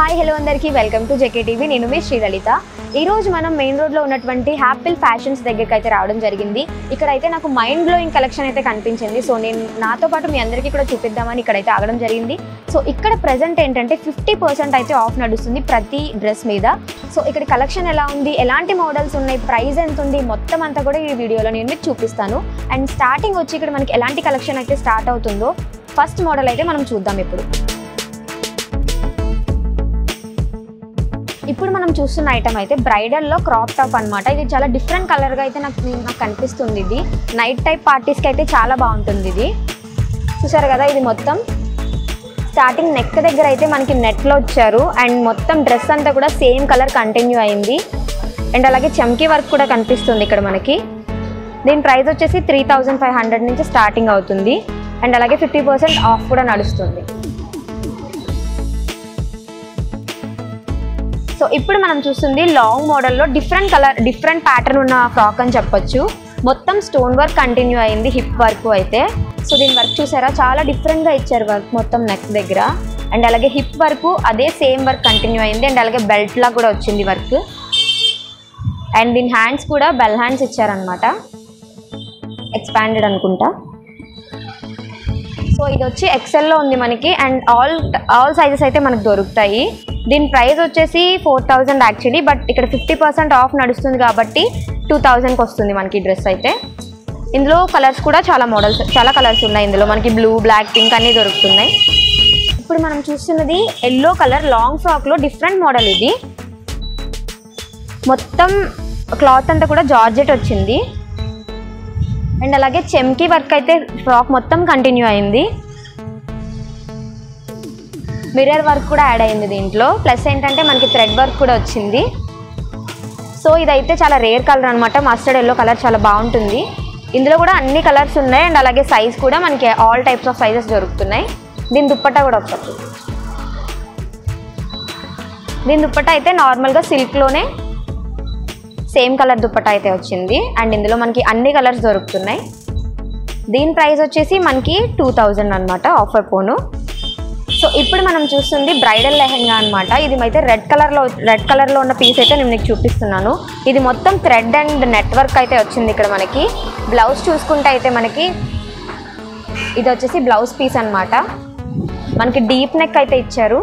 Hi hello అందరికీ welcome to JK TV నేను మీ శ్రీలలిత ఈ రోజు మనం మెయిన్ రోడ్లో ఉన్నటువంటి హ్యాపిల్ ఫ్యాషన్స్ దగ్గరికి అయితే రావడం జరిగింది ఇక్కడ అయితే నాకు మైండ్ బ్లోయింగ్ కలెక్షన్ అయితే కనిపించింది సో నేను నాతో పాటు మీ అందరికీ కూడా చూపిద్దామని ఇక్కడైతే ఆగడం జరిగింది సో ఇక్కడ ప్రజెంట్ ఏంటంటే ఫిఫ్టీ పర్సెంట్ అయితే ఆఫ్ నడుస్తుంది ప్రతి డ్రెస్ మీద సో ఇక్కడ కలెక్షన్ ఎలా ఉంది ఎలాంటి మోడల్స్ ఉన్నాయి ప్రైస్ ఎంత ఉంది మొత్తం అంతా కూడా ఈ వీడియోలో నేను మీకు చూపిస్తాను అండ్ స్టార్టింగ్ వచ్చి ఇక్కడ మనకి ఎలాంటి కలెక్షన్ అయితే స్టార్ట్ అవుతుందో ఫస్ట్ మోడల్ అయితే మనం చూద్దాం ఇప్పుడు ఇప్పుడు మనం చూస్తున్న ఐటమ్ అయితే బ్రైడల్లో క్రాప్ టాప్ అన్నమాట ఇది చాలా డిఫరెంట్ కలర్గా అయితే నాకు నాకు కనిపిస్తుంది ఇది నైట్ టైప్ పార్టీస్కి అయితే చాలా బాగుంటుంది ఇది చూసారు కదా ఇది మొత్తం స్టార్టింగ్ నెక్ దగ్గర అయితే మనకి నెట్లో వచ్చారు అండ్ మొత్తం డ్రెస్ అంతా కూడా సేమ్ కలర్ కంటిన్యూ అయింది అండ్ అలాగే చమ్కీ వర్క్ కూడా కనిపిస్తుంది ఇక్కడ మనకి దీని ప్రైస్ వచ్చేసి త్రీ థౌజండ్ ఫైవ్ హండ్రెడ్ నుంచి స్టార్టింగ్ అవుతుంది అండ్ అలాగే ఫిఫ్టీ పర్సెంట్ ఆఫ్ కూడా నడుస్తుంది సో ఇప్పుడు మనం చూస్తుంది లాంగ్ మోడల్లో డిఫరెంట్ కలర్ డిఫరెంట్ ప్యాటర్న్ ఉన్న ఫ్రాక్ అని చెప్పొచ్చు మొత్తం స్టోన్ వర్క్ కంటిన్యూ అయింది హిప్ వర్క్ అయితే సో దీని వర్క్ చూసారా చాలా డిఫరెంట్గా ఇచ్చారు వర్క్ మొత్తం నెక్ దగ్గర అండ్ అలాగే హిప్ వర్క్ అదే సేమ్ వర్క్ కంటిన్యూ అయింది అండ్ అలాగే బెల్ట్ లా కూడా వచ్చింది వర్క్ అండ్ దీని హ్యాండ్స్ కూడా బెల్ హ్యాండ్స్ ఇచ్చారనమాట ఎక్స్పాండెడ్ అనుకుంటా సో ఇది వచ్చి ఎక్సెల్లో ఉంది మనకి అండ్ ఆల్ ఆల్ సైజెస్ అయితే మనకు దొరుకుతాయి దీని ప్రైస్ వచ్చేసి ఫోర్ థౌజండ్ యాక్చువల్లీ బట్ ఇక్కడ ఫిఫ్టీ పర్సెంట్ ఆఫ్ నడుస్తుంది కాబట్టి టూ థౌజండ్కి వస్తుంది మనకి డ్రెస్ అయితే ఇందులో కలర్స్ కూడా చాలా మోడల్స్ చాలా కలర్స్ ఉన్నాయి ఇందులో మనకి బ్లూ బ్లాక్ పింక్ అన్నీ దొరుకుతున్నాయి ఇప్పుడు మనం చూస్తున్నది ఎల్లో కలర్ లాంగ్ ఫ్రాక్లో డిఫరెంట్ మోడల్ ఇది మొత్తం క్లాత్ అంతా కూడా జార్జెట్ వచ్చింది అండ్ అలాగే చెమ్కీ వర్క్ అయితే ఫ్రాక్ మొత్తం కంటిన్యూ అయింది మిర్రర్ వర్క్ కూడా యాడ్ అయింది దీంట్లో ప్లస్ ఏంటంటే మనకి థ్రెడ్ వర్క్ కూడా వచ్చింది సో ఇదైతే చాలా రేర్ కలర్ అనమాట మస్టర్డ్ ఎల్లో కలర్ చాలా బాగుంటుంది ఇందులో కూడా అన్ని కలర్స్ ఉన్నాయి అండ్ అలాగే సైజ్ కూడా మనకి ఆల్ టైప్స్ ఆఫ్ సైజెస్ దొరుకుతున్నాయి దీని దుప్పట్టా కూడా ఒకసారి చూడు. దీని దుప్పట్టా అయితే నార్మల్గా సిల్క్లోనే సేమ్ కలర్ దుప్పట్టా అయితే వచ్చింది అండ్ ఇందులో మనకి అన్ని కలర్స్ దొరుకుతున్నాయి దీని ప్రైస్ వచ్చేసి మనకి టూ థౌజండ్ అనమాట ఆఫర్ పోను సో ఇప్పుడు మనం చూస్తుంది బ్రైడల్ లెహెంగా అనమాట ఇది అయితే రెడ్ కలర్లో రెడ్ కలర్లో ఉన్న పీస్ అయితే నేను మీకు చూపిస్తున్నాను ఇది మొత్తం థ్రెడ్ అండ్ నెట్వర్క్ అయితే వచ్చింది ఇక్కడ మనకి బ్లౌజ్ చూసుకుంటే అయితే మనకి ఇది వచ్చేసి బ్లౌజ్ పీస్ అన్నమాట మనకి డీప్ నెక్ అయితే ఇచ్చారు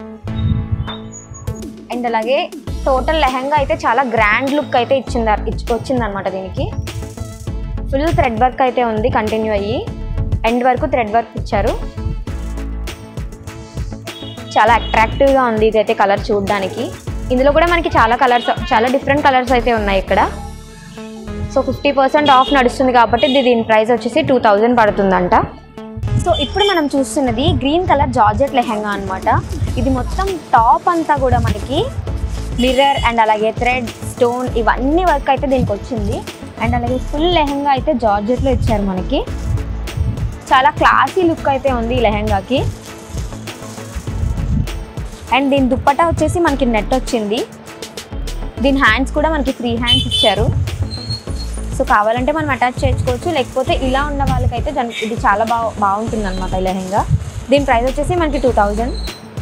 అండ్ అలాగే టోటల్ లెహంగా అయితే చాలా గ్రాండ్ లుక్ అయితే ఇచ్చింది ఇచ్చి వచ్చిందనమాట దీనికి ఫుల్ థ్రెడ్ వర్క్ అయితే ఉంది కంటిన్యూ అయ్యి ఎండ్ వరకు థ్రెడ్ వర్క్ ఇచ్చారు చాలా అట్రాక్టివ్గా ఉంది ఇదైతే కలర్ చూడడానికి ఇందులో కూడా మనకి చాలా కలర్స్ చాలా డిఫరెంట్ కలర్స్ అయితే ఉన్నాయి ఇక్కడ సో ఫిఫ్టీ పర్సెంట్ ఆఫ్ నడుస్తుంది కాబట్టి ఇది దీని ప్రైస్ వచ్చేసి టూ థౌజండ్ పడుతుందంట సో ఇప్పుడు మనం చూస్తున్నది గ్రీన్ కలర్ జార్జెట్ లెహంగా అనమాట ఇది మొత్తం టాప్ అంతా కూడా మనకి మిర్రర్ అండ్ అలాగే థ్రెడ్ స్టోన్ ఇవన్నీ వర్క్ అయితే దీనికి వచ్చింది అండ్ అలాగే ఫుల్ లెహంగా అయితే జార్జెట్లో ఇచ్చారు మనకి చాలా క్లాసీ లుక్ అయితే ఉంది ఈ లెహంగాకి అండ్ దీని దుప్పటా వచ్చేసి మనకి నెట్ వచ్చింది దీని హ్యాండ్స్ కూడా మనకి ఫ్రీ హ్యాండ్స్ ఇచ్చారు సో కావాలంటే మనం అటాచ్ చేసుకోవచ్చు లేకపోతే ఇలా ఉన్న వాళ్ళకైతే దానికి ఇది చాలా బాగా బాగుంటుంది అనమాట ఈ లెహంగా దీని ప్రైస్ వచ్చేసి మనకి టూ థౌజండ్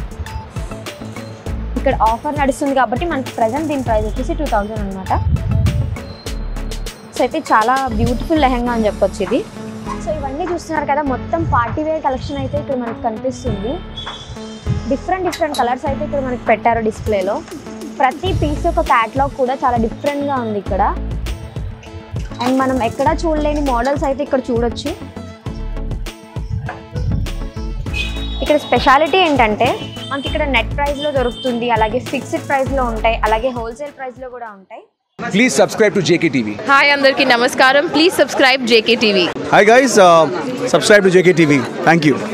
ఇక్కడ ఆఫర్ నడుస్తుంది కాబట్టి మనకి ప్రజెంట్ దీని ప్రైస్ వచ్చేసి టూ థౌజండ్ అనమాట సో అయితే చాలా బ్యూటిఫుల్ లెహంగా అని చెప్పొచ్చు ఇది సో ఇవన్నీ చూస్తున్నారు కదా మొత్తం పార్టీ వేర్ కలెక్షన్ అయితే ఇక్కడ మనకు కనిపిస్తుంది డిఫరెంట్ డిఫరెంట్ కలర్స్ అయితే ఇక్కడ మనకి పెట్టారు డిస్ప్లేలో ప్రతి పీస్ యొక్క క్యాట్లాగ్ కూడా చాలా డిఫరెంట్గా ఉంది ఇక్కడ అండ్ మనం ఎక్కడా చూడలేని మోడల్స్ అయితే ఇక్కడ చూడొచ్చు ఇక్కడ స్పెషాలిటీ ఏంటంటే మనకి ఇక్కడ నెట్ ప్రైస్లో దొరుకుతుంది అలాగే ఫిక్స్డ్ ప్రైస్లో ఉంటాయి అలాగే హోల్సేల్ ప్రైస్లో కూడా ఉంటాయి Please subscribe to JKTV. Hi అందరికీ నమస్కారం please subscribe JK TV Hi guys, uh, subscribe to JKTV. Thank you.